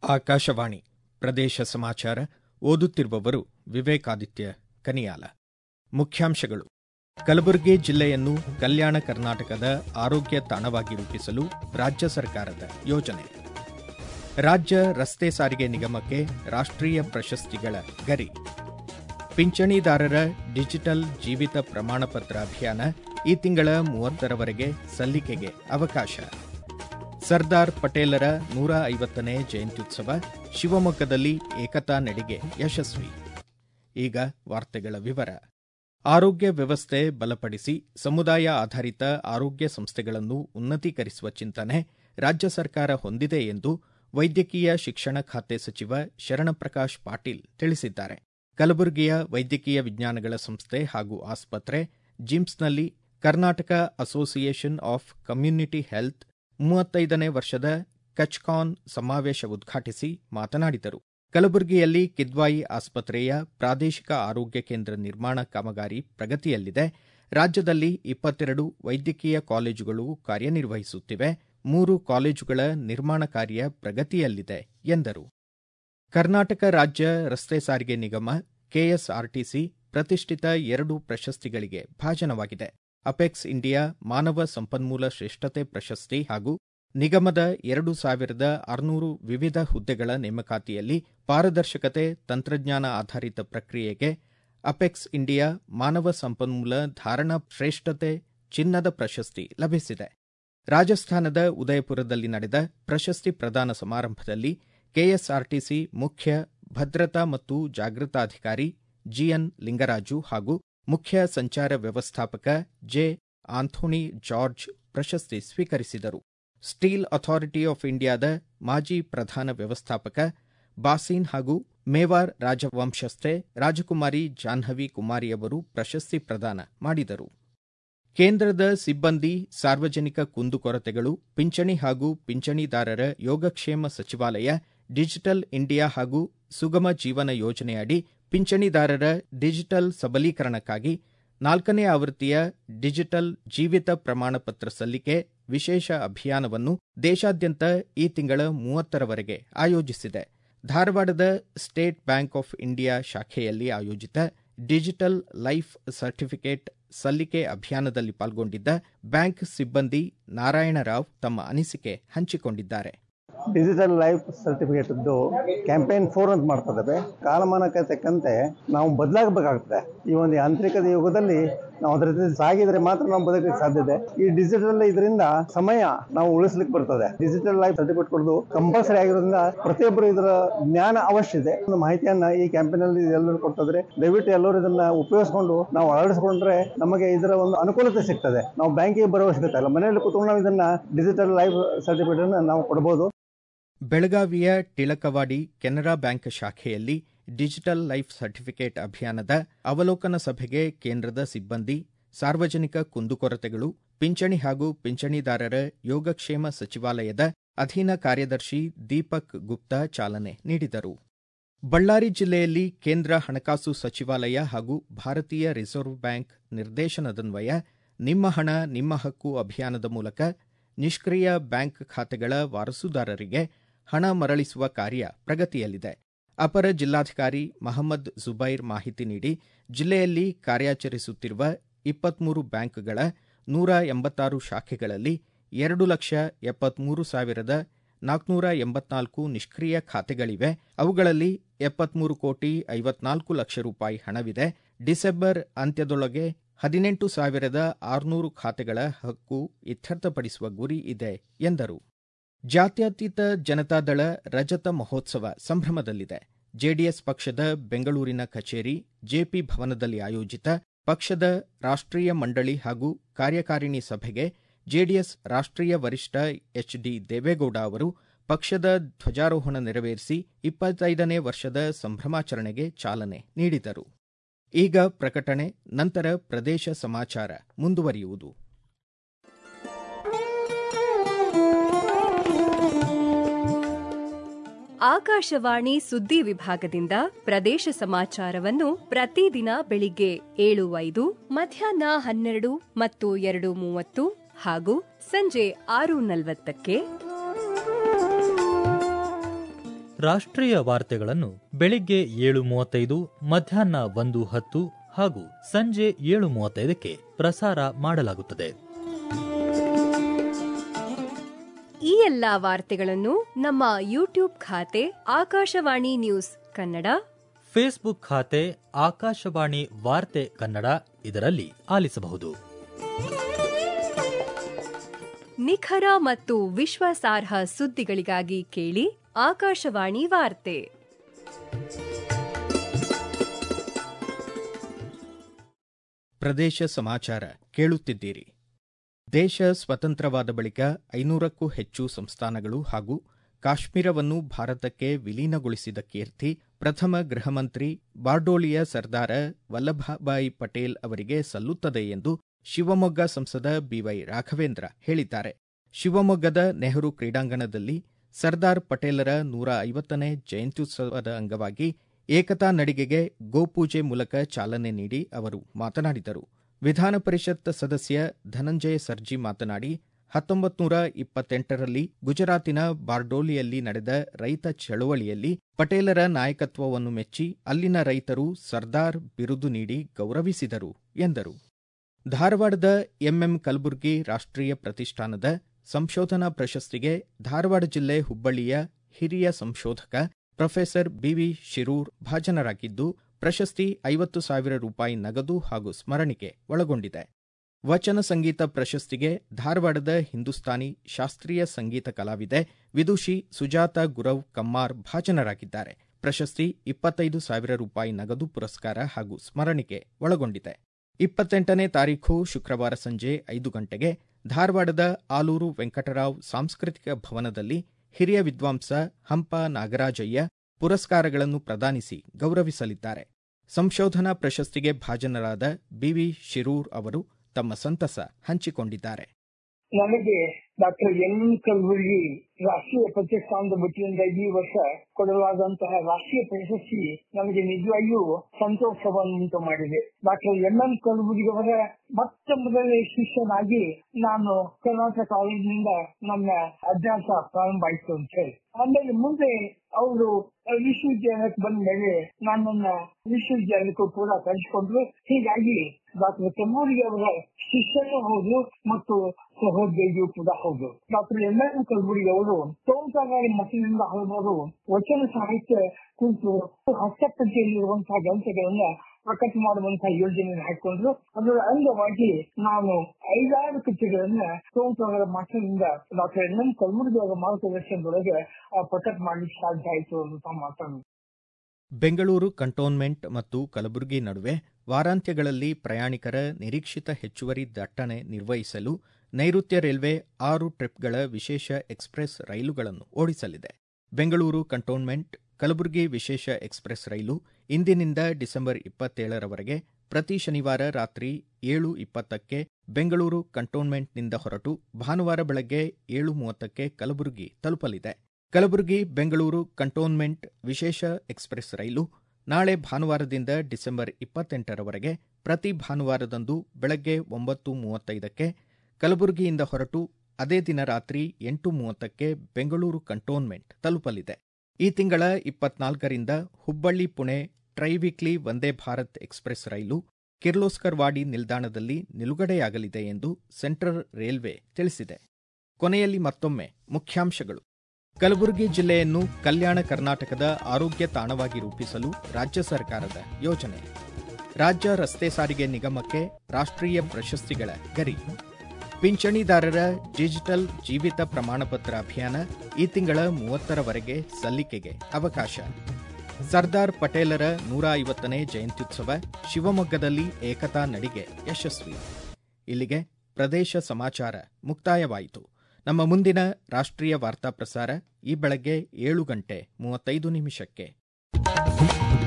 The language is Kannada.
ಆಕಾಶವಾಣಿ ಪ್ರದೇಶ ಸಮಾಚಾರ ಓದುತ್ತಿರುವವರು ವಿವೇಕಾದಿತ್ಯ ಕನಿಯಾಲ ಮುಖ್ಯಾಂಶಗಳು ಕಲಬುರಗಿ ಜಿಲ್ಲೆಯನ್ನು ಕಲ್ಯಾಣ ಕರ್ನಾಟಕದ ಆರೋಗ್ಯ ತಾಣವಾಗಿ ರೂಪಿಸಲು ರಾಜ್ಯ ಸರ್ಕಾರದ ಯೋಜನೆ ರಾಜ್ಯ ರಸ್ತೆ ಸಾರಿಗೆ ನಿಗಮಕ್ಕೆ ರಾಷ್ಟ್ರೀಯ ಪ್ರಶಸ್ತಿಗಳ ಗರಿ ಪಿಂಚಣಿದಾರರ ಡಿಜಿಟಲ್ ಜೀವಿತ ಪ್ರಮಾಣಪತ್ರ ಅಭಿಯಾನ ಈ ತಿಂಗಳ ಮೂವತ್ತರವರೆಗೆ ಸಲ್ಲಿಕೆಗೆ ಅವಕಾಶ ಸರ್ದಾರ್ ಪಟೇಲರ ನೂರ ಐವತ್ತನೇ ಜಯಂತ್ಯುತ್ಸವ ಶಿವಮೊಗ್ಗದಲ್ಲಿ ಏಕತಾ ನಡಿಗೆ ಯಶಸ್ವಿ ಈಗ ವಾರ್ತೆಗಳ ವಿವರ ಆರೋಗ್ಯ ವ್ಯವಸ್ಥೆ ಬಲಪಡಿಸಿ ಸಮುದಾಯ ಆಧಾರಿತ ಆರೋಗ್ಯ ಸಂಸ್ಥೆಗಳನ್ನು ಉನ್ನತೀಕರಿಸುವ ಚಿಂತನೆ ರಾಜ್ಯ ಸರ್ಕಾರ ಹೊಂದಿದೆ ಎಂದು ವೈದ್ಯಕೀಯ ಶಿಕ್ಷಣ ಖಾತೆ ಸಚಿವ ಶರಣಪ್ರಕಾಶ್ ಪಾಟೀಲ್ ತಿಳಿಸಿದ್ದಾರೆ ಕಲಬುರಗಿಯ ವೈದ್ಯಕೀಯ ವಿಜ್ಞಾನಗಳ ಸಂಸ್ಥೆ ಹಾಗೂ ಆಸ್ಪತ್ರೆ ಜಿಮ್ಸ್ನಲ್ಲಿ Karnataka association of community health ಮೂವತ್ತೈದನೇ ವರ್ಷದ ಕಚ್ಕಾನ್ ಸಮಾವೇಶ ಉದ್ಘಾಟಿಸಿ ಮಾತನಾಡಿದರು ಕಲಬುರಗಿಯಲ್ಲಿ ಕಿದ್ವಾಯಿ ಆಸ್ಪತ್ರೆಯ ಪ್ರಾದೇಶಿಕ ಆರೋಗ್ಯ ಕೇಂದ್ರ ನಿರ್ಮಾಣ ಕಾಮಗಾರಿ ಪ್ರಗತಿಯಲ್ಲಿದೆ ರಾಜ್ಯದಲ್ಲಿ ಇಪ್ಪತ್ತೆರಡು ವೈದ್ಯಕೀಯ ಕಾಲೇಜುಗಳು ಕಾರ್ಯನಿರ್ವಹಿಸುತ್ತಿವೆ ಮೂರು ಕಾಲೇಜುಗಳ ನಿರ್ಮಾಣ ಕಾರ್ಯ ಪ್ರಗತಿಯಲ್ಲಿದೆ ಎಂದರು ಕರ್ನಾಟಕ ರಾಜ್ಯ ರಸ್ತೆ ಸಾರಿಗೆ ನಿಗಮ ಕೆಎಸ್ಆರ್ಟಿಸಿ ಪ್ರತಿಷ್ಠಿತ ಎರಡು ಪ್ರಶಸ್ತಿಗಳಿಗೆ ಭಾಜನವಾಗಿದೆ ಅಪೆಕ್ಸ್ ಇಂಡಿಯಾ ಮಾನವ ಸಂಪನ್ಮೂಲ ಶ್ರೇಷ್ಠತೆ ಪ್ರಶಸ್ತಿ ಹಾಗೂ ನಿಗಮದ ಎರಡು ಸಾವಿರದ ಆರುನೂರು ವಿವಿಧ ಹುದ್ದೆಗಳ ನೇಮಕಾತಿಯಲ್ಲಿ ಪಾರದರ್ಶಕತೆ ತಂತ್ರಜ್ಞಾನ ಆಧಾರಿತ ಪ್ರಕ್ರಿಯೆಗೆ ಅಪೆಕ್ಸ್ ಇಂಡಿಯಾ ಮಾನವ ಸಂಪನ್ಮೂಲ ಧಾರಣ ಶ್ರೇಷ್ಠತೆ ಚಿನ್ನದ ಪ್ರಶಸ್ತಿ ಲಭಿಸಿದೆ ರಾಜಸ್ಥಾನದ ಉದಯಪುರದಲ್ಲಿ ನಡೆದ ಪ್ರಶಸ್ತಿ ಪ್ರದಾನ ಸಮಾರಂಭದಲ್ಲಿ ಕೆಎಸ್ಆರ್ಟಿಸಿ ಮುಖ್ಯ ಭದ್ರತಾ ಮತ್ತು ಜಾಗೃತಾಧಿಕಾರಿ ಜಿಎನ್ ಲಿಂಗರಾಜು ಹಾಗೂ ಮುಖ್ಯ ಸಂಚಾರ ವ್ಯವಸ್ಥಾಪಕ ಜೆ ಆಂಥೋನಿ ಜಾರ್ಜ್ ಪ್ರಶಸ್ತಿ ಸ್ವೀಕರಿಸಿದರು ಸ್ಟೀಲ್ ಅಥಾರಿಟಿ ಆಫ್ ಇಂಡಿಯಾದ ಮಾಜಿ ಪ್ರಧಾನ ವ್ಯವಸ್ಥಾಪಕ ಬಾಸೀನ್ ಹಾಗೂ ಮೇವಾರ್ ರಾಜವಂಶಸ್ಥೆ ರಾಜಕುಮಾರಿ ಜಾಹ್ನವಿ ಕುಮಾರಿಯವರು ಪ್ರಶಸ್ತಿ ಪ್ರದಾನ ಮಾಡಿದರು ಕೇಂದ್ರದ ಸಿಬ್ಬಂದಿ ಸಾರ್ವಜನಿಕ ಕುಂದುಕೊರತೆಗಳು ಪಿಂಚಣಿ ಹಾಗೂ ಪಿಂಚಣಿದಾರರ ಯೋಗಕ್ಷೇಮ ಸಚಿವಾಲಯ ಡಿಜಿಟಲ್ ಇಂಡಿಯಾ ಹಾಗೂ ಸುಗಮ ಜೀವನ ಯೋಜನೆಯಡಿ ಪಿಂಚಣಿದಾರರ ಡಿಜಿಟಲ್ ಸಬಲೀಕರಣಕ್ಕಾಗಿ ನಾಲ್ಕನೇ ಆವೃತ್ತಿಯ ಡಿಜಿಟಲ್ ಜೀವಿತ ಪ್ರಮಾಣಪತ್ರ ಸಲ್ಲಿಕೆ ವಿಶೇಷ ಅಭಿಯಾನವನ್ನು ದೇಶಾದ್ಯಂತ ಈ ತಿಂಗಳ ಮೂವತ್ತರವರೆಗೆ ಆಯೋಜಿಸಿದೆ ಧಾರವಾಡದ ಸ್ಟೇಟ್ ಬ್ಯಾಂಕ್ ಆಫ್ ಇಂಡಿಯಾ ಶಾಖೆಯಲ್ಲಿ ಆಯೋಜಿತ ಡಿಜಿಟಲ್ ಲೈಫ್ ಸರ್ಟಿಫಿಕೇಟ್ ಸಲ್ಲಿಕೆ ಅಭಿಯಾನದಲ್ಲಿ ಪಾಲ್ಗೊಂಡಿದ್ದ ಬ್ಯಾಂಕ್ ಸಿಬ್ಬಂದಿ ನಾರಾಯಣರಾವ್ ತಮ್ಮ ಅನಿಸಿಕೆ ಹಂಚಿಕೊಂಡಿದ್ದಾರೆ digital life certificate campaign four ಅಂತ ಮಾಡ್ತಿದ್ದೇವೆ ಕಾಲಮಾನಕ್ಕೆ ತಕ್ಕಂತೆ ನಾವು ಬದಲಾಗಬೇಕಾಗ್ತದೆ ಈ ಒಂದು ಯಾಂತ್ರಿಕದ ಯುಗದಲ್ಲಿ ನಾವು ಅದರ ಜೊತೆ ಸಾಗಿದ್ರೆ ಮಾತ್ರ ನಾವು ಬದುಕಲಿಕ್ಕೆ ಸಾಧ್ಯತೆ ಈ ಡಿಜಿಟಲ್ ಇದರಿಂದ ಸಮಯ ನಾವು ಉಳಿಸ್ಲಿಕ್ಕೆ ಬರ್ತದೆ ಡಿಜಿಟಲ್ ಲೈಫ್ ಸರ್ಟಿಫಿಕೇಟ್ ಕೊಡೋದು ಕಂಪಲ್ಸರಿ ಆಗಿರೋದ್ರಿಂದ ಪ್ರತಿಯೊಬ್ಬರು ಇದರ ಜ್ಞಾನ ಅವಶ್ಯ ಇದೆ ಒಂದು ಮಾಹಿತಿಯನ್ನ ಈ ಕ್ಯಾಂಪೇನ್ ಅಲ್ಲಿ ಎಲ್ಲರೂ ಕೊಡ್ತಿದ್ರೆ ದಯವಿಟ್ಟು ಎಲ್ಲರೂ ಇದನ್ನ ಉಪಯೋಗಿಸ್ಕೊಂಡು ನಾವು ಅಳವಡಿಸಿಕೊಂಡ್ರೆ ನಮಗೆ ಇದರ ಒಂದು ಅನುಕೂಲತೆ ಸಿಗ್ತದೆ ನಾವು ಬ್ಯಾಂಕಿಗೆ ಬರೋ ಅವಶ್ಯಕತೆ ಇಲ್ಲ ಮನೆಯಲ್ಲಿ ಕೂತ್ಕೊಂಡು ನಾವು ಇದನ್ನ ಡಿಜಿಟಲ್ ಲೈಫ್ ಸರ್ಟಿಫಿಕೇಟ್ ಅನ್ನು ನಾವು ಕೊಡಬಹುದು ಬೆಳಗಾವಿಯ ಟಿಳಕವಾಡಿ ಕೆನರಾ ಬ್ಯಾಂಕ್ ಶಾಖೆಯಲ್ಲಿ ಡಿಜಿಟಲ್ ಲೈಫ್ ಸರ್ಟಿಫಿಕೇಟ್ ಅಭಿಯಾನದ ಅವಲೋಕನ ಸಭೆಗೆ ಕೇಂದ್ರದ ಸಿಬ್ಬಂದಿ ಸಾರ್ವಜನಿಕ ಕುಂದುಕೊರತೆಗಳು ಪಿಂಚಣಿ ಹಾಗೂ ಪಿಂಚಣಿದಾರರ ಯೋಗಕ್ಷೇಮ ಸಚಿವಾಲಯದ ಅಧೀನ ಕಾರ್ಯದರ್ಶಿ ದೀಪಕ್ ಗುಪ್ತಾ ಚಾಲನೆ ನೀಡಿದರು ಬಳ್ಳಾರಿ ಜಿಲ್ಲೆಯಲ್ಲಿ ಕೇಂದ್ರ ಹಣಕಾಸು ಸಚಿವಾಲಯ ಹಾಗೂ ಭಾರತೀಯ ರಿಸರ್ವ್ ಬ್ಯಾಂಕ್ ನಿರ್ದೇಶನದನ್ವಯ ನಿಮ್ಮ ಹಣ ನಿಮ್ಮ ಹಕ್ಕು ಅಭಿಯಾನದ ಮೂಲಕ ನಿಷ್ಕ್ರಿಯ ಬ್ಯಾಂಕ್ ಖಾತೆಗಳ ವಾರಸುದಾರರಿಗೆ ಹಣ ಮರಳಿಸುವ ಕಾರ್ಯ ಪ್ರಗತಿಯಲ್ಲಿದೆ ಅಪರ ಜಿಲ್ಲಾಧಿಕಾರಿ ಮಹಮ್ಮದ್ ಜುಬೈರ್ ಮಾಹಿತಿ ನೀಡಿ ಜಿಲ್ಲೆಯಲ್ಲಿ ಕಾರ್ಯಾಚರಿಸುತ್ತಿರುವ ಇಪ್ಪತ್ಮೂರು ಬ್ಯಾಂಕ್ಗಳ ನೂರ ಎಂಬತ್ತಾರು ಶಾಖೆಗಳಲ್ಲಿ ಎರಡು ಲಕ್ಷ ಎಪ್ಪತ್ಮೂರು ಸಾವಿರದ ನಾಲ್ಕುನೂರ ಎಂಬತ್ನಾಲ್ಕು ನಿಷ್ಕ್ರಿಯ ಖಾತೆಗಳಿವೆ ಅವುಗಳಲ್ಲಿ ಎಪ್ಪತ್ಮೂರು ಕೋಟಿ ಐವತ್ನಾಲ್ಕು ಲಕ್ಷ ರೂಪಾಯಿ ಹಣವಿದೆ ಡಿಸೆಂಬರ್ ಅಂತ್ಯದೊಳಗೆ ಹದಿನೆಂಟು ಸಾವಿರದ ಆರುನೂರು ಖಾತೆಗಳ ಹಕ್ಕು ಇತ್ಯರ್ಥಪಡಿಸುವ ಗುರಿ ಇದೆ ಎಂದರು ಜಾತ್ಯತೀತ ಜನತಾದಳ ರಜತ ಮಹೋತ್ಸವ ಸಂಭ್ರಮದಲ್ಲಿದೆ ಜೆಡಿಎಸ್ ಪಕ್ಷದ ಬೆಂಗಳೂರಿನ ಕಚೇರಿ ಜೆಪಿ ಭವನದಲ್ಲಿ ಆಯೋಜಿತ ಪಕ್ಷದ ರಾಷ್ಟ್ರೀಯ ಮಂಡಳಿ ಹಾಗೂ ಕಾರ್ಯಕಾರಿಣಿ ಸಭೆಗೆ ಜೆಡಿಎಸ್ ರಾಷ್ಟ್ರೀಯ ವರಿಷ್ಠ ಎಚ್ ಡಿ ದೇವೇಗೌಡ ಅವರು ಪಕ್ಷದ ಧ್ವಜಾರೋಹಣ ನೆರವೇರಿಸಿ ಇಪ್ಪತ್ತೈದನೇ ವರ್ಷದ ಸಂಭ್ರಮಾಚರಣೆಗೆ ಚಾಲನೆ ನೀಡಿದರು ಈಗ ಪ್ರಕಟಣೆ ನಂತರ ಪ್ರದೇಶ ಸಮಾಚಾರ ಮುಂದುವರಿಯುವುದು ಆಕಾಶವಾಣಿ ಸುದ್ದಿ ವಿಭಾಗದಿಂದ ಪ್ರದೇಶ ಸಮಾಚಾರವನ್ನು ಪ್ರತಿದಿನ ಬೆಳಿಗ್ಗೆ ಏಳು ಐದು ಮಧ್ಯಾಹ್ನ ಹನ್ನೆರಡು ಮತ್ತು ಎರಡು ಮೂವತ್ತು ಹಾಗೂ ಸಂಜೆ ಆರು ನಲವತ್ತಕ್ಕೆ ರಾಷ್ಟ್ರೀಯ ವಾರ್ತೆಗಳನ್ನು ಬೆಳಿಗ್ಗೆ ಏಳು ಮೂವತ್ತೈದು ಮಧ್ಯಾಹ್ನ ಒಂದು ಹತ್ತು ಹಾಗೂ ಸಂಜೆ ಏಳು ಮೂವತ್ತೈದಕ್ಕೆ ಪ್ರಸಾರ ಮಾಡಲಾಗುತ್ತದೆ ಈ ಎಲ್ಲಾ ವಾರ್ತೆಗಳನ್ನು ನಮ್ಮ ಯೂಟ್ಯೂಬ್ ಖಾತೆ ಆಕಾಶವಾಣಿ ನ್ಯೂಸ್ ಕನ್ನಡ ಫೇಸ್ಬುಕ್ ಖಾತೆ ಆಕಾಶವಾಣಿ ವಾರ್ತೆ ಕನ್ನಡ ಇದರಲ್ಲಿ ಆಲಿಸಬಹುದು ನಿಖರ ಮತ್ತು ವಿಶ್ವಾಸಾರ್ಹ ಸುದ್ದಿಗಳಿಗಾಗಿ ಕೇಳಿ ಆಕಾಶವಾಣಿ ವಾರ್ತೆ ಪ್ರದೇಶ ಸಮಾಚಾರ ಕೇಳುತ್ತಿದ್ದೀರಿ ದೇಶ ಸ್ವತಂತ್ರವಾದ ಬಳಿಕ ಐನೂರಕ್ಕೂ ಹೆಚ್ಚು ಸಂಸ್ಥಾನಗಳು ಹಾಗೂ ಕಾಶ್ಮೀರವನ್ನು ಭಾರತಕ್ಕೆ ವಿಲೀನಗೊಳಿಸಿದ ಕೀರ್ತಿ ಪ್ರಥಮ ಗೃಹ ಮಂತ್ರಿ ಬಾರ್ಡೋಲಿಯ ಸರ್ದಾರ ವಲ್ಲಭಭಾಯಿ ಪಟೇಲ್ ಅವರಿಗೆ ಸಲ್ಲುತ್ತದೆ ಎಂದು ಶಿವಮೊಗ್ಗ ಸಂಸದ ಬಿವೈ ರಾಘವೇಂದ್ರ ಹೇಳಿದ್ದಾರೆ ಶಿವಮೊಗ್ಗದ ನೆಹರು ಕ್ರೀಡಾಂಗಣದಲ್ಲಿ ಸರ್ದಾರ್ ಪಟೇಲರ ನೂರ ಐವತ್ತನೇ ಜಯಂತ್ಯುತ್ಸವದ ಅಂಗವಾಗಿ ಏಕತಾ ನಡಿಗೆಗೆ ಗೋಪೂಜೆ ಮೂಲಕ ಚಾಲನೆ ನೀಡಿ ಅವರು ಮಾತನಾಡಿದರು ವಿಧಾನ ಪರಿಷತ್ ಸದಸ್ಯ ಧನಂಜಯ ಸರ್ಜಿ ಮಾತನಾಡಿ ಹತ್ತೊಂಬತ್ತು ನೂರ ಇಪ್ಪತ್ತೆಂಟರಲ್ಲಿ ಗುಜರಾತಿನ ಬಾರ್ಡೋಲಿಯಲ್ಲಿ ನಡೆದ ರೈತ ಚಳವಳಿಯಲ್ಲಿ ಪಟೇಲರ ನಾಯಕತ್ವವನ್ನು ಮೆಚ್ಚಿ ಅಲ್ಲಿನ ರೈತರು ಸರ್ದಾರ್ ಬಿರುದು ನೀಡಿ ಗೌರವಿಸಿದರು ಎಂದರು ಧಾರವಾಡದ ಎಂಎಂ ಕಲಬುರ್ಗಿ ರಾಷ್ಟ್ರೀಯ ಪ್ರತಿಷ್ಠಾನದ ಸಂಶೋಧನಾ ಪ್ರಶಸ್ತಿಗೆ ಧಾರವಾಡ ಜಿಲ್ಲೆ ಹುಬ್ಬಳ್ಳಿಯ ಹಿರಿಯ ಸಂಶೋಧಕ ಪ್ರೊಫೆಸರ್ ಬಿವಿ ಶಿರೂರ್ ಭಾಜನರಾಗಿದ್ದು ಪ್ರಶಸ್ತಿ ಐವತ್ತು ಸಾವಿರ ರೂಪಾಯಿ ನಗದು ಹಾಗೂ ಸ್ಮರಣಿಕೆ ಒಳಗೊಂಡಿದೆ ವಚನ ಸಂಗೀತ ಪ್ರಶಸ್ತಿಗೆ ಧಾರವಾಡದ ಹಿಂದೂಸ್ತಾನಿ ಶಾಸ್ತ್ರೀಯ ಸಂಗೀತ ಕಲಾವಿದೆ ವಿದುಷಿ ಸುಜಾತ ಗುರವ್ ಕಮ್ಮಾರ್ ಭಾಜನರಾಗಿದ್ದಾರೆ ಪ್ರಶಸ್ತಿ ಇಪ್ಪತ್ತೈದು ಸಾವಿರ ರೂಪಾಯಿ ನಗದು ಪುರಸ್ಕಾರ ಹಾಗೂ ಸ್ಮರಣಿಕೆ ಒಳಗೊಂಡಿದೆ ಇಪ್ಪತ್ತೆಂಟನೇ ತಾರೀಖು ಶುಕ್ರವಾರ ಸಂಜೆ ಐದು ಗಂಟೆಗೆ ಧಾರವಾಡದ ಆಲೂರು ವೆಂಕಟರಾವ್ ಸಾಂಸ್ಕೃತಿಕ ಭವನದಲ್ಲಿ ಹಿರಿಯ ವಿದ್ವಾಂಸ ಹಂಪ ನಾಗರಾಜಯ್ಯ ಪುರಸ್ಕಾರಗಳನ್ನು ಪ್ರದಾನಿಸಿ ಗೌರವಿಸಲಿದ್ದಾರೆ ಸಂಶೋಧನಾ ಪ್ರಶಸ್ತಿಗೆ ಭಾಜನರಾದ ಬಿವಿ ಶಿರೂರ್ ಅವರು ತಮ್ಮ ಸಂತಸ ಹಂಚಿಕೊಂಡಿದ್ದಾರೆ ನನಗೆ ಡಾಕ್ಟರ್ ಎನ್ ಕಲಬುರ್ಗಿ ರಾಷ್ಟ್ರೀಯ ಪ್ರತಿಷ್ಠಾನದ ವತಿಯಿಂದ ಈ ವರ್ಷ ಕೊಡಲಾದಂತಹ ರಾಷ್ಟ್ರೀಯ ಪ್ರಶಸ್ತಿ ನನಗೆ ನಿಜವಾಗಿಯೂ ಸಂತೋಷವನ್ನುಂಟು ಮಾಡಿದೆ ಡಾಕ್ಟರ್ ಎಂ ಎನ್ ಕಲಬುರ್ಗಿ ಅವರ ಮತ್ತೆ ಮೊದಲನೇ ಶಿಷ್ಯನಾಗಿ ನಾನು ಕರ್ನಾಟಕ ಕಾಲೇಜಿನಿಂದ ನನ್ನ ಅಭ್ಯಾಸ ಪ್ರಾರಂಭ ಆಯಿತು ಅಂತ ಹೇಳಿ ಆಮೇಲೆ ಮುಂದೆ ಅವರು ವಿಶ್ವವಿದ್ಯಾಲಯಕ್ಕೆ ಬಂದ ಮೇಲೆ ನನ್ನನ್ನ ವಿಶ್ವವಿದ್ಯಾಲಯಕ್ಕೂ ಕೂಡ ಕಳಿಸಿಕೊಂಡ್ರು ಹೀಗಾಗಿ ಡಾಕ್ಟರ್ ಕಲ್ಲೂರಿ ಅವರ ಶಿಷ್ಯನೂ ಹೌದು ಮತ್ತು ಸಹೋದ್ಯೋಗಿಯೂ ಕೂಡ ಹೌದು ಡಾಕ್ಟರ್ ಎಂ ಎನ್ ಕಲಬುರ್ಗಿ ಅವರು ತೋಂಟಗಾರಿ ಮಠದಿಂದ ಹಲವಾರು ವಚನ ಸಾಹಿತ್ಯ ಕುರಿತು ಹಸ್ತಪ್ರತಿಯಲ್ಲಿರುವಂತಹ ಗ್ರಂಥಗಳನ್ನ ಪ್ರಕಟ ಮಾಡುವಂತಹ ಯೋಜನೆಯನ್ನು ಹಾಕಿಕೊಂಡ್ರು ಅದರ ಅಂಗವಾಗಿ ನಾನು ಐದಾರು ಕೃತಿಗಳನ್ನ ಸೋಮಸಾಗರ ಮಠದಿಂದ ಡಾಕ್ಟರ್ ಎನ್ ಎಂ ಕಲಬುರ್ಗಿ ಅವರ ಮಾರ್ಗದರ್ಶನದೊಳಗೆ ಪ್ರಕಟ ಮಾಡ್ಲಿಕ್ಕೆ ಸಾಧ್ಯ ಆಯಿತು ಅಂತ ಮಾತನ್ನು ಬೆಂಗಳೂರು ಕಂಟೋನ್ಮೆಂಟ್ ಮತ್ತು ಕಲಬುರಗಿ ನಡುವೆ ವಾರಾಂತ್ಯಗಳಲ್ಲಿ ಪ್ರಯಾಣಿಕರ ನಿರೀಕ್ಷಿತ ಹೆಚ್ಚುವರಿ ದಟ್ಟಣೆ ನಿರ್ವಹಿಸಲು ನೈಋತ್ಯ ರೈಲ್ವೆ ಆರು ಟ್ರಿಪ್ಗಳ ವಿಶೇಷ ಎಕ್ಸ್ಪ್ರೆಸ್ ರೈಲುಗಳನ್ನು ಓಡಿಸಲಿದೆ ಬೆಂಗಳೂರು ಕಂಟೋನ್ಮೆಂಟ್ ಕಲಬುರಗಿ ವಿಶೇಷ ಎಕ್ಸ್ಪ್ರೆಸ್ ರೈಲು ಇಂದಿನಿಂದ ಡಿಸೆಂಬರ್ ಇಪ್ಪತ್ತೇಳರವರೆಗೆ ಪ್ರತಿ ಶನಿವಾರ ರಾತ್ರಿ ಏಳು ಇಪ್ಪತ್ತಕ್ಕೆ ಬೆಂಗಳೂರು ಕಂಟೋನ್ಮೆಂಟ್ನಿಂದ ಹೊರಟು ಭಾನುವಾರ ಬೆಳಗ್ಗೆ ಏಳು ಮೂವತ್ತಕ್ಕೆ ಕಲಬುರಗಿ ತಲುಪಲಿದೆ ಕಲಬುರಗಿ ಬೆಂಗಳೂರು ಕಂಟೋನ್ಮೆಂಟ್ ವಿಶೇಷ ಎಕ್ಸ್ಪ್ರೆಸ್ ರೈಲು ನಾಳೆ ಭಾನುವಾರದಿಂದ ಡಿಸೆಂಬರ್ ಇಪ್ಪತ್ತೆಂಟರವರೆಗೆ ಪ್ರತಿ ಭಾನುವಾರದಂದು ಬೆಳಗ್ಗೆ ಒಂಬತ್ತು ಮೂವತ್ತೈದಕ್ಕೆ ಕಲಬುರಗಿಯಿಂದ ಹೊರಟು ಅದೇ ದಿನ ರಾತ್ರಿ ಎಂಟು ಮೂವತ್ತಕ್ಕೆ ಬೆಂಗಳೂರು ಕಂಟೋನ್ಮೆಂಟ್ ತಲುಪಲಿದೆ ಈ ತಿಂಗಳ ಇಪ್ಪತ್ನಾಲ್ಕರಿಂದ ಹುಬ್ಬಳ್ಳಿ ಪುಣೆ ಟ್ರೈವೀಕ್ಲಿ ವಂದೇ ಭಾರತ್ ಎಕ್ಸ್ಪ್ರೆಸ್ ರೈಲು ಕಿರ್ಲೋಸ್ಕರ್ ವಾಡಿ ನಿಲ್ದಾಣದಲ್ಲಿ ನಿಲುಗಡೆಯಾಗಲಿದೆ ಎಂದು ಸೆಂಟ್ರಲ್ ರೈಲ್ವೆ ತಿಳಿಸಿದೆ ಕೊನೆಯಲ್ಲಿ ಮತ್ತೊಮ್ಮೆ ಮುಖ್ಯಾಂಶಗಳು ಕಲಬುರಗಿ ಜಿಲ್ಲೆಯನ್ನು ಕಲ್ಯಾಣ ಕರ್ನಾಟಕದ ಆರೋಗ್ಯ ತಾಣವಾಗಿ ರೂಪಿಸಲು ರಾಜ್ಯ ಸರ್ಕಾರದ ಯೋಜನೆ ರಾಜ್ಯ ರಸ್ತೆ ಸಾರಿಗೆ ನಿಗಮಕ್ಕೆ ರಾಷ್ಟ್ರೀಯ ಪ್ರಶಸ್ತಿಗಳ ಗರಿ ಪಿಂಚಣಿದಾರರ ಡಿಜಿಟಲ್ ಜೀವಿತ ಪ್ರಮಾಣಪತ್ರ ಅಭಿಯಾನ ಈ ತಿಂಗಳ ಮೂವತ್ತರವರೆಗೆ ಸಲ್ಲಿಕೆಗೆ ಅವಕಾಶ ಸರ್ದಾರ್ ಪಟೇಲರ ನೂರ ಐವತ್ತನೇ ಜಯಂತ್ಯುತ್ಸವ ಶಿವಮೊಗ್ಗದಲ್ಲಿ ಏಕತಾ ನಡಿಗೆ ಯಶಸ್ವಿ ಇಲ್ಲಿಗೆ ಪ್ರದೇಶ ಸಮಾಚಾರ ಮುಕ್ತಾಯವಾಯಿತು ನಮ್ಮ ಮುಂದಿನ ರಾಷ್ಟ್ರೀಯ ವಾರ್ತಾ ಪ್ರಸಾರ ಈ ಬೆಳಗ್ಗೆ ಏಳು ಗಂಟೆ ಮೂವತ್ತೈದು ನಿಮಿಷಕ್ಕೆ